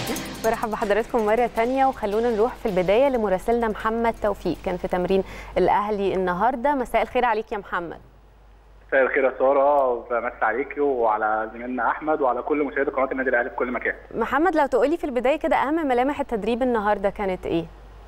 برحب بحضراتكم مرة تانية وخلونا نروح في البداية لمراسلنا محمد توفيق كان في تمرين الأهلي النهاردة مساء الخير عليك يا محمد مساء الخير يا ساره وبمسي عليكي وعلى زميلنا احمد وعلى كل مشاهدي قناه النادي الاهلي في كل مكان. محمد لو تقولي في البداية كده أهم ملامح التدريب النهاردة كانت إيه؟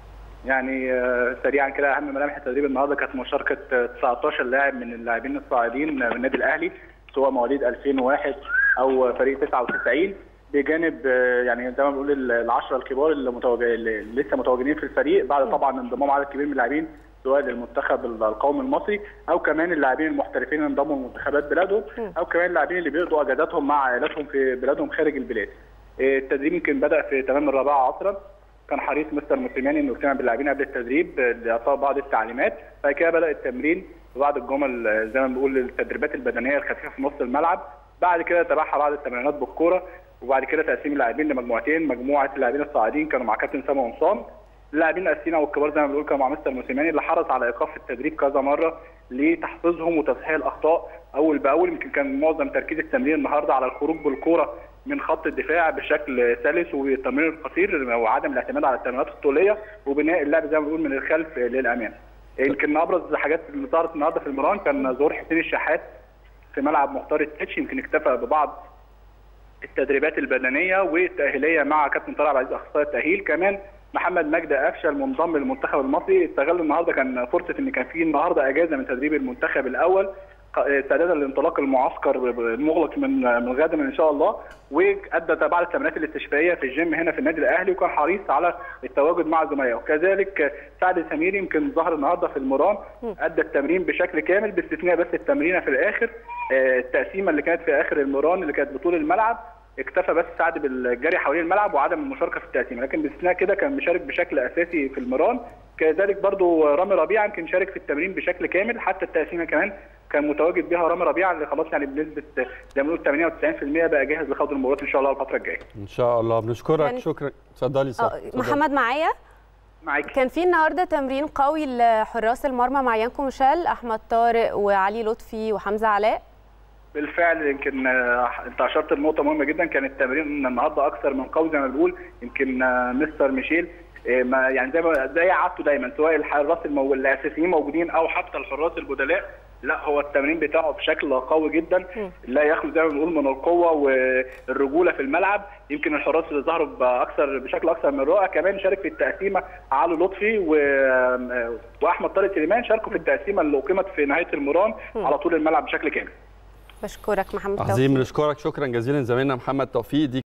يعني آه، سريعا كده اهم ملامح التدريب النهارده كانت مشاركه آه، 19 لاعب من اللاعبين الصاعدين من النادي الاهلي سواء مواليد 2001 او فريق 99 بجانب آه، يعني زي ما بنقول العشره الكبار اللي, متواجد اللي لسه متواجدين في الفريق بعد طبعا انضمام عدد كبير من اللاعبين سواء للمنتخب القومي المصري او كمان اللاعبين المحترفين اللي انضموا لمنتخبات بلادهم او كمان اللاعبين اللي بيقضوا اجازاتهم مع عائلاتهم في بلادهم خارج البلاد. آه، التدريب يمكن بدا في تمام الرابعه عصرا كان حريص مستر موسيماني انه يجتمع باللاعبين قبل التدريب لاعطاء بعض التعليمات بعد كده بدا التمرين ببعض الجمل آه، زي ما بنقول التدريبات البدنيه الخفيفه في نص الملعب بعد كده تبعها بعض التمرينات بالكوره وبعد كده تقسيم اللاعبين لمجموعتين مجموعه اللاعبين الصاعدين كانوا مع كابتن سامي قمصان اللاعبين الاساسيين او الكبار زي ما بنقول كانوا مع مستر موسيماني اللي حرص على ايقاف التدريب كذا مره لتحفيظهم وتصحيح الاخطاء اول باول يمكن كان معظم تركيز التمرين النهارده على الخروج بالكوره من خط الدفاع بشكل سلس والتمرير القصير وعدم الاعتماد على التمريرات الطوليه وبناء اللعب زي ما بنقول من الخلف للامام. يمكن من ابرز الحاجات اللي ظهرت النهارده في المران كان ظهور حسين الشحات في ملعب مختار التتش يمكن اكتفى ببعض التدريبات البدنيه والتاهيليه مع كابتن طارق عبد العزيز اخصائي التاهيل كمان محمد مجدي قفشه المنضم للمنتخب المصري استغل النهارده كان فرصه ان كان في النهارده اجازه من تدريب المنتخب الاول استعدادا لانطلاق المعسكر المغلق من من غدا ان شاء الله وادى بعض التمرينات الاستشفائيه في الجيم هنا في النادي الاهلي وكان حريص على التواجد مع زملائه وكذلك سعد سمير يمكن ظهر النهارده في المران ادى التمرين بشكل كامل باستثناء بس التمرينه في الاخر آه، التقسيمه اللي كانت في اخر المران اللي كانت بطول الملعب اكتفى بس سعد بالجري حوالين الملعب وعدم المشاركه في التقسيمه لكن باستثناء كده كان مشارك بشكل اساسي في المران كذلك برضو رامي ربيعه يمكن شارك في التمرين بشكل كامل حتى التقسيمه كمان كان متواجد بها رامي ربيعه اللي خلاص يعني بنسبه زي ما بنقول 98% بقى جاهز لخوض المباريات ان شاء الله الفتره الجايه ان شاء الله بنشكرك يعني- شكرا اتفضلي صح آه، محمد معايا معاك كان في النهارده تمرين قوي لحراس المرمى مع يانكو ميشيل احمد طارق وعلي لطفي وحمزه علاء بالفعل يمكن آه، انت اشرت لنقطه مهمه جدا كان التمرين النهارده اكثر من قوي زي ما بنقول يمكن آه، مستر ميشيل آه، ما يعني زي ما زي عادته دايما سواء الحراس المو... الاساسيين موجودين او حتى الحراس البدلاء لا هو التمرين بتاعه بشكل قوي جدا لا يخلو زي ما بنقول من القوه والرجوله في الملعب يمكن الحراس اللي ظهروا باكثر بشكل اكثر من رائع كمان شارك في التقسيمه علي لطفي و... واحمد طارق سليمان شاركوا في التقسيمه اللي اقيمت في نهايه المران على طول الملعب بشكل كامل بشكرك محمد عظيم توفيق بنشكرك شكرا جزيلا زميلنا محمد توفيق دي